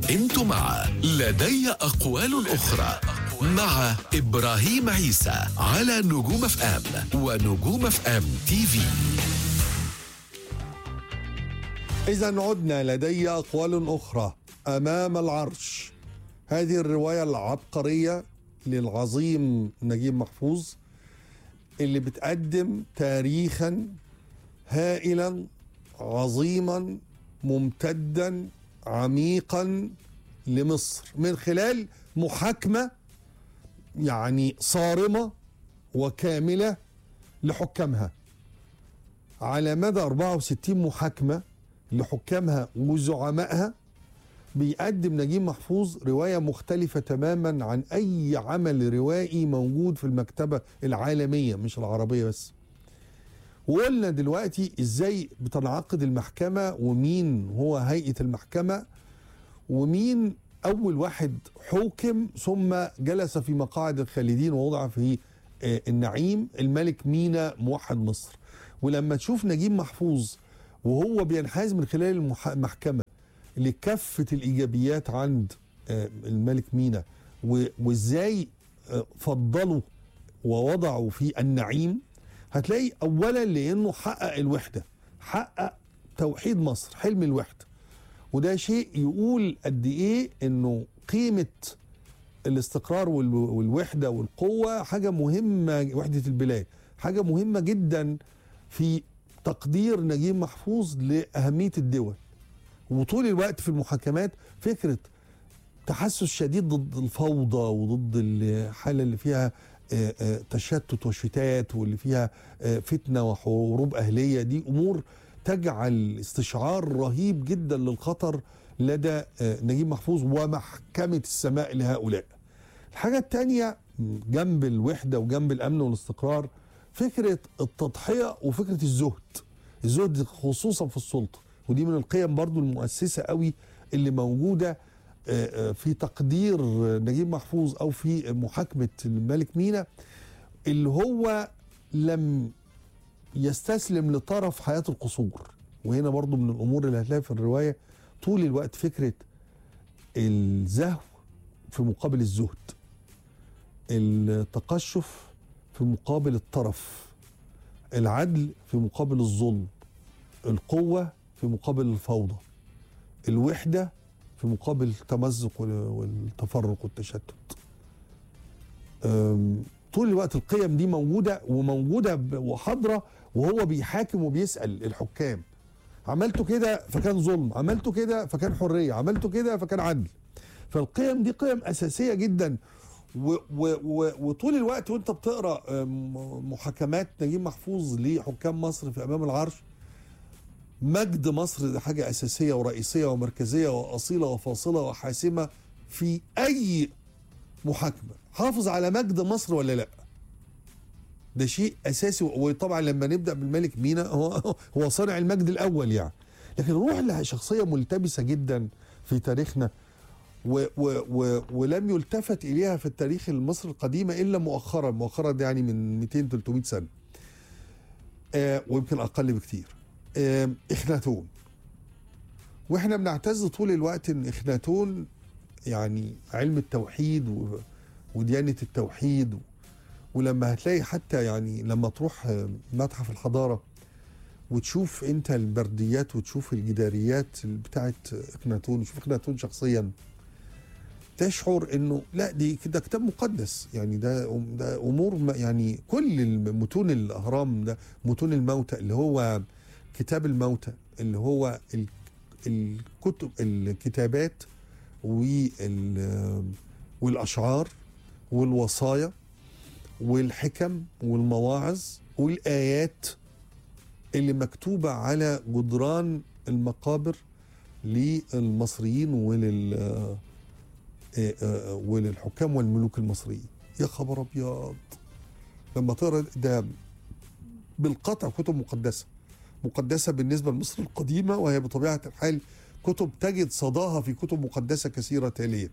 انتم مع لدي أقوال أخرى مع إبراهيم عيسى على نجوم اف ام ونجوم اف ام تي في إذا عدنا لدي أقوال أخرى أمام العرش هذه الرواية العبقرية للعظيم نجيب محفوظ اللي بتقدم تاريخا هائلا عظيما ممتدا عميقا لمصر من خلال محاكمة يعني صارمة وكاملة لحكامها على مدى 64 محاكمة لحكامها وزعمائها بيقدم نجيب محفوظ رواية مختلفة تماما عن أي عمل روائي موجود في المكتبة العالمية مش العربية بس وقلنا دلوقتي ازاي بتنعقد المحكمة ومين هو هيئة المحكمة ومين أول واحد حوكم ثم جلس في مقاعد الخالدين ووضع في آه، النعيم الملك مينا موحد مصر ولما تشوف نجيب محفوظ وهو بينحاز من خلال المح- المحكمة لكافة الإيجابيات عند آه، الملك مينا و- وإزاي آه، فضلوا ووضعوا في النعيم هتلاقي أولا لأنه حقق الوحدة حقق توحيد مصر حلم الوحدة وده شيء يقول قد إيه إنه قيمة الاستقرار وال- والوحدة والقوة حاجة مهمة وحدة البلاد حاجة مهمة جدا في تقدير نجيب محفوظ لأهمية الدول وطول الوقت في المحاكمات فكرة تحسس شديد ضد الفوضى وضد الحالة اللي فيها آه، آه، تشتت وشتات واللي فيها آه، فتنة وحروب أهلية دي أمور تجعل استشعار رهيب جدا للخطر لدى آه، نجيب محفوظ ومحكمة السماء لهؤلاء الحاجة التانية جنب الوحدة وجنب الأمن والاستقرار فكرة التضحية وفكرة الزهد الزهد خصوصا في السلطة ودي من القيم برضو المؤسسة قوي اللي موجودة آه، آه، في تقدير نجيب محفوظ أو في محاكمة الملك مينا اللي هو لم يستسلم لطرف حياة القصور وهنا برضو من الأمور اللي هتلاقيها في الرواية طول الوقت فكرة الزهو في مقابل الزهد التقشف في مقابل الطرف العدل في مقابل الظلم القوة في مقابل الفوضى الوحدة في مقابل التمزق وال- والتفرق والتشتت أم، طول الوقت القيم دي موجودة وموجودة ب- وحاضرة وهو بيحاكم وبيسأل الحكام عملته كده فكان ظلم عملته كده فكان حرية عملته كده فكان عدل فالقيم دي قيم أساسية جدا و و و وطول الوقت وانت بتقرا أم، محاكمات نجيب محفوظ لحكام مصر في امام العرش مجد مصر ده حاجه اساسيه ورئيسيه ومركزيه واصيله وفاصله وحاسمه في اي محاكمه حافظ على مجد مصر ولا لا ده شيء اساسي وطبعا لما نبدا بالملك مينا هو هو صانع المجد الاول يعني لكن نروح لشخصيه ملتبسه جدا في تاريخنا و و و ولم يلتفت اليها في التاريخ المصري القديمه الا مؤخرا مؤخرا ده يعني من 200 300 سنه آه ويمكن اقل بكتير آه اخناتون واحنا بنعتز طول الوقت ان اخناتون يعني علم التوحيد و وديانه التوحيد و ولما هتلاقي حتى يعني لما تروح آه، متحف الحضاره وتشوف انت البرديات وتشوف الجداريات بتاعت اخناتون وتشوف اخناتون شخصيا تشعر انه لا دي كده كتاب مقدس يعني ده ده امور ما- يعني كل متون الاهرام ده متون الموتى اللي هو كتاب الموتى اللي هو ال- الكتب الكتابات وال والاشعار والوصايا والحكم والمواعظ والايات اللي مكتوبه على جدران المقابر للمصريين ولل آه، آه، وللحكام والملوك المصريين يا خبر ابيض لما تقرا ده بالقطع كتب مقدسه مقدسه بالنسبه لمصر القديمه وهي بطبيعه الحال كتب تجد صداها في كتب مقدسه كثيره تاليا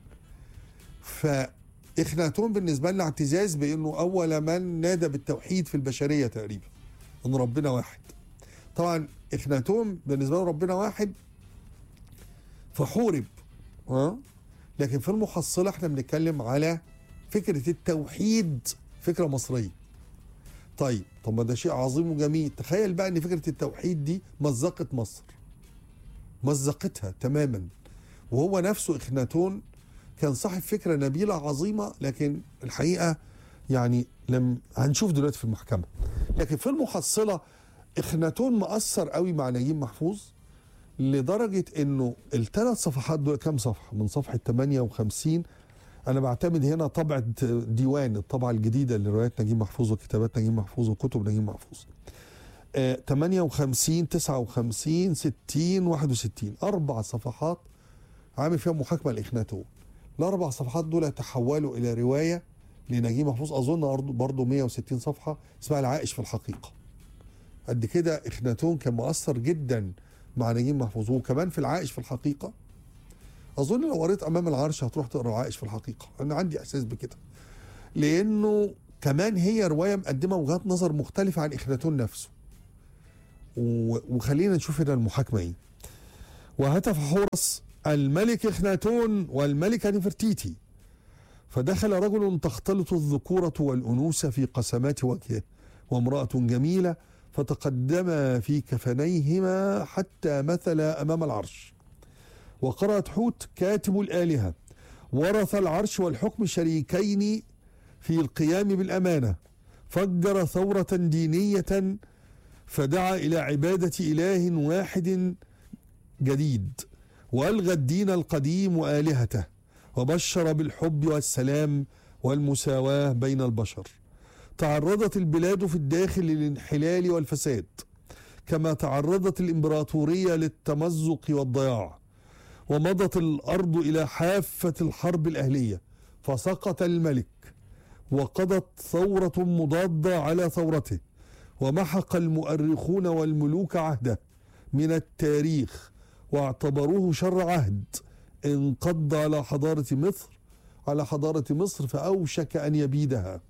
فاخناتون بالنسبه لنا اعتزاز بانه اول من نادى بالتوحيد في البشريه تقريبا ان ربنا واحد طبعا اخناتون بالنسبه له ربنا واحد فحورب أه؟ لكن في المحصلة احنا بنتكلم على فكرة التوحيد فكرة مصرية طيب طب ما ده شيء عظيم وجميل تخيل بقى ان فكرة التوحيد دي مزقت مصر مزقتها تماما وهو نفسه اخناتون كان صاحب فكرة نبيلة عظيمة لكن الحقيقة يعني لم هنشوف دلوقتي في المحكمة لكن في المحصلة اخناتون مأثر قوي مع نجيب محفوظ لدرجة انه الثلاث صفحات دول كام صفحة من صفحة 58 انا بعتمد هنا طبعة ديوان الطبعة الجديدة لروايات نجيب محفوظ وكتابات نجيب محفوظ وكتب نجيب محفوظ آه 58 59 60 61 اربع صفحات عامل فيها محاكمة لاخناتون الاربع صفحات دول تحولوا الى رواية لنجيب محفوظ اظن برضه 160 صفحة اسمها العائش في الحقيقة قد كده اخناتون كان مؤثر جدا مع نجيب محفوظ وكمان في العائش في الحقيقه اظن لو قريت امام العرش هتروح تقرا عائش في الحقيقه انا عندي احساس بكده لانه كمان هي روايه مقدمه وجهات نظر مختلفه عن اخناتون نفسه وخلينا نشوف هنا المحاكمه ايه وهتف حورس الملك اخناتون والملكه نفرتيتي فدخل رجل تختلط الذكوره والانوثه في قسمات وجهه وامراه جميله فتقدما في كفنيهما حتى مثل امام العرش وقرات حوت كاتب الالهه ورث العرش والحكم شريكين في القيام بالامانه فجر ثوره دينيه فدعا الى عباده اله واحد جديد والغى الدين القديم والهته وبشر بالحب والسلام والمساواه بين البشر تعرضت البلاد في الداخل للانحلال والفساد كما تعرضت الامبراطوريه للتمزق والضياع ومضت الارض الى حافه الحرب الاهليه فسقط الملك وقضت ثوره مضاده على ثورته ومحق المؤرخون والملوك عهده من التاريخ واعتبروه شر عهد انقض على حضاره مصر على حضاره مصر فاوشك ان يبيدها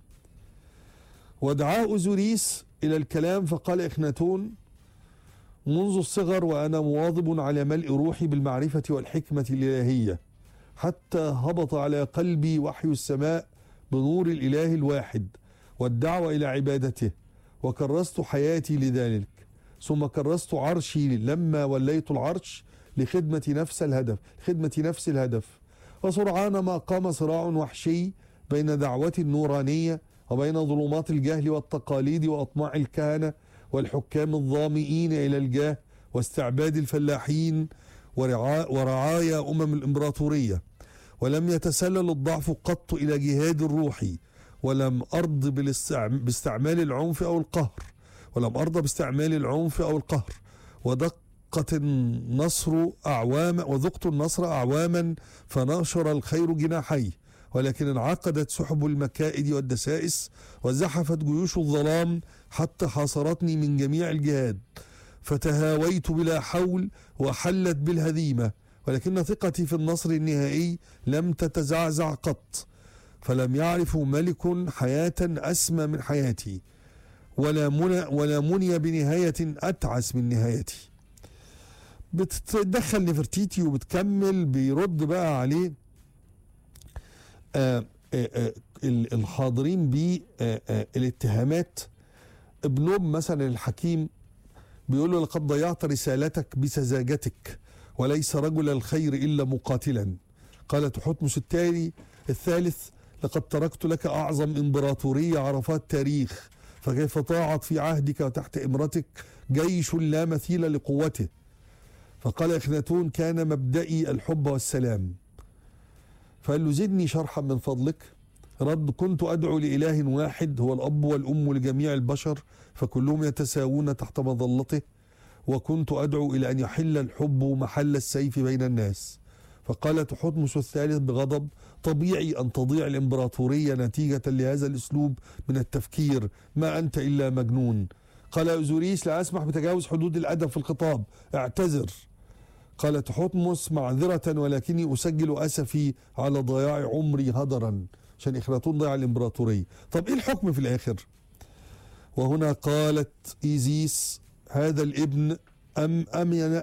ودعاه أوزوريس إلى الكلام فقال إخناتون منذ الصغر وأنا مواظب على ملء روحي بالمعرفة والحكمة الإلهية حتى هبط على قلبي وحي السماء بنور الإله الواحد والدعوة إلى عبادته وكرست حياتي لذلك ثم كرست عرشي لما وليت العرش لخدمة نفس الهدف خدمة نفس الهدف وسرعان ما قام صراع وحشي بين دعوة النورانية وبين ظلمات الجهل والتقاليد واطماع الكهنه والحكام الظامئين الى الجاه واستعباد الفلاحين ورعايا امم الامبراطوريه ولم يتسلل الضعف قط الى جهاد الروحي ولم ارض باستعمال العنف او القهر ولم ارضى باستعمال العنف او القهر ودقت النصر اعوام وذقت النصر اعواما فناشر الخير جناحيه ولكن انعقدت سحب المكائد والدسائس وزحفت جيوش الظلام حتى حاصرتني من جميع الجهات فتهاويت بلا حول وحلت بالهزيمه ولكن ثقتي في النصر النهائي لم تتزعزع قط فلم يعرف ملك حياه اسمى من حياتي ولا منى ولا مني بنهايه اتعس من نهايتي بتتدخل نفرتيتي وبتكمل بيرد بقى عليه آه آه الحاضرين بالاتهامات ابنهم مثلا الحكيم بيقول له لقد ضيعت رسالتك بسذاجتك وليس رجل الخير الا مقاتلا قال تحتمس التالي الثالث لقد تركت لك اعظم امبراطوريه عرفها التاريخ فكيف طاعت في عهدك وتحت امرتك جيش لا مثيل لقوته فقال اخناتون كان مبدئي الحب والسلام فقال له زدني شرحا من فضلك رد كنت أدعو لإله واحد هو الأب والأم لجميع البشر فكلهم يتساوون تحت مظلته وكنت أدعو إلى أن يحل الحب محل السيف بين الناس فقال تحتمس الثالث بغضب طبيعي أن تضيع الإمبراطورية نتيجة لهذا الأسلوب من التفكير ما أنت إلا مجنون قال أوزوريس لا أسمح بتجاوز حدود الأدب في الخطاب اعتذر قال تحتمس معذرة ولكني أسجل أسفي على ضياع عمري هدرا عشان إخناتون ضيع الإمبراطورية طب إيه الحكم في الآخر وهنا قالت إيزيس هذا الابن أم أمن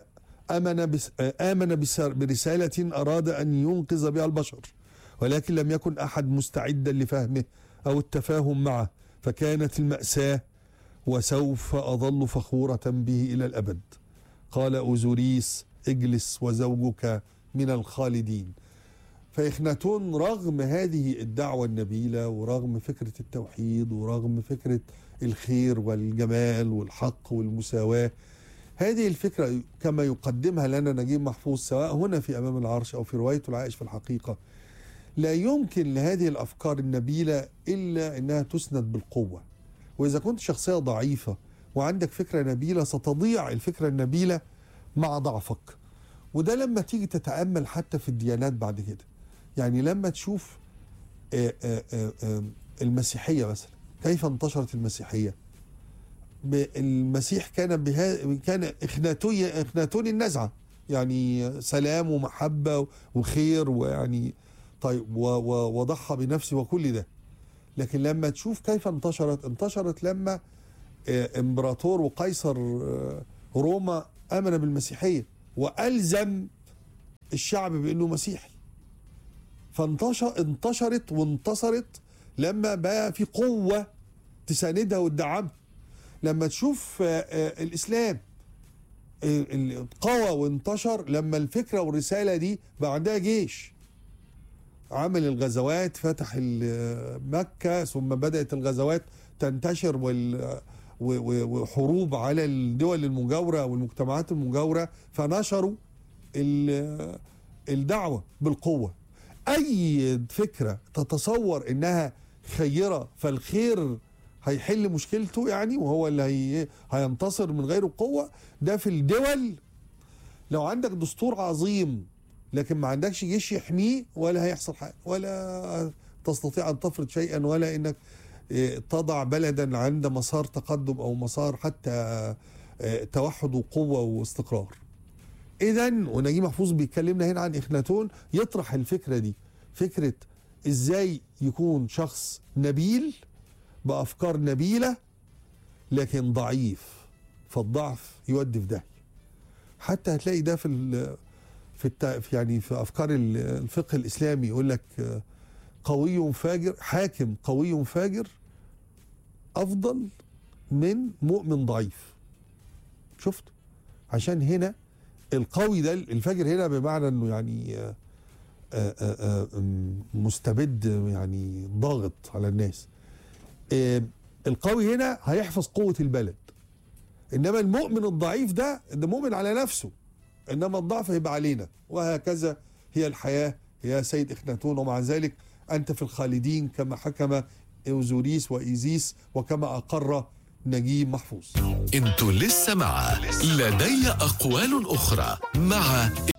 آمن, بس آمن بس برسالة أراد أن ينقذ بها البشر ولكن لم يكن أحد مستعدا لفهمه أو التفاهم معه فكانت المأساة وسوف أظل فخورة به إلى الأبد قال أوزوريس اجلس وزوجك من الخالدين فإخناتون رغم هذه الدعوة النبيلة ورغم فكرة التوحيد ورغم فكرة الخير والجمال والحق والمساواة هذه الفكرة كما يقدمها لنا نجيب محفوظ سواء هنا في أمام العرش أو في روايته العائش في الحقيقة لا يمكن لهذه الأفكار النبيلة إلا أنها تسند بالقوة وإذا كنت شخصية ضعيفة وعندك فكرة نبيلة ستضيع الفكرة النبيلة مع ضعفك وده لما تيجي تتأمل حتى في الديانات بعد كده يعني لما تشوف آه، آه، آه، آه، المسيحية مثلا كيف انتشرت المسيحية ب- المسيح كان بها كان اخناتوني اخناتوني النزعه يعني سلام ومحبه وخير ويعني طيب و- و- وضحى بنفسه وكل ده لكن لما تشوف كيف انتشرت انتشرت لما آه، امبراطور وقيصر آه، روما امن بالمسيحيه والزم الشعب بانه مسيحي فانتشر انتشرت وانتصرت لما بقى في قوه تساندها وتدعمها لما تشوف آه، آه، الاسلام آه، ال- قوى وانتشر لما الفكره والرساله دي بقى عندها جيش عمل الغزوات فتح ال- مكه ثم بدات الغزوات تنتشر وال و- و- وحروب على الدول المجاوره والمجتمعات المجاوره فنشروا ال- الدعوه بالقوه اي فكره تتصور انها خيره فالخير هيحل مشكلته يعني وهو اللي هي هينتصر من غير قوه ده في الدول لو عندك دستور عظيم لكن ما عندكش جيش يحميه ولا هيحصل حاجه ولا تستطيع ان تفرض شيئا ولا انك إيه، تضع بلدا عند مسار تقدم او مسار حتى آه، توحد وقوه واستقرار. اذا ونجيب محفوظ بيكلمنا هنا عن اخناتون يطرح الفكره دي فكره ازاي يكون شخص نبيل بافكار نبيله لكن ضعيف فالضعف يودي في داهيه حتى هتلاقي ده في ال- في الت... في يعني في افكار ال- الفقه الاسلامي يقول لك آه، قوي فاجر حاكم قوي فاجر افضل من مؤمن ضعيف شفت عشان هنا القوي ده الفاجر هنا بمعنى انه يعني آه، آه، آه، آه، مستبد يعني ضاغط على الناس آه، القوي هنا هيحفظ قوة البلد انما المؤمن الضعيف ده ده مؤمن على نفسه انما الضعف هيبقى علينا وهكذا هي الحياة يا سيد اخناتون ومع ذلك انت في الخالدين كما حكم اوزوريس وايزيس وكما اقر نجيب محفوظ انتوا لسه مع لدي أقوال أخرى مع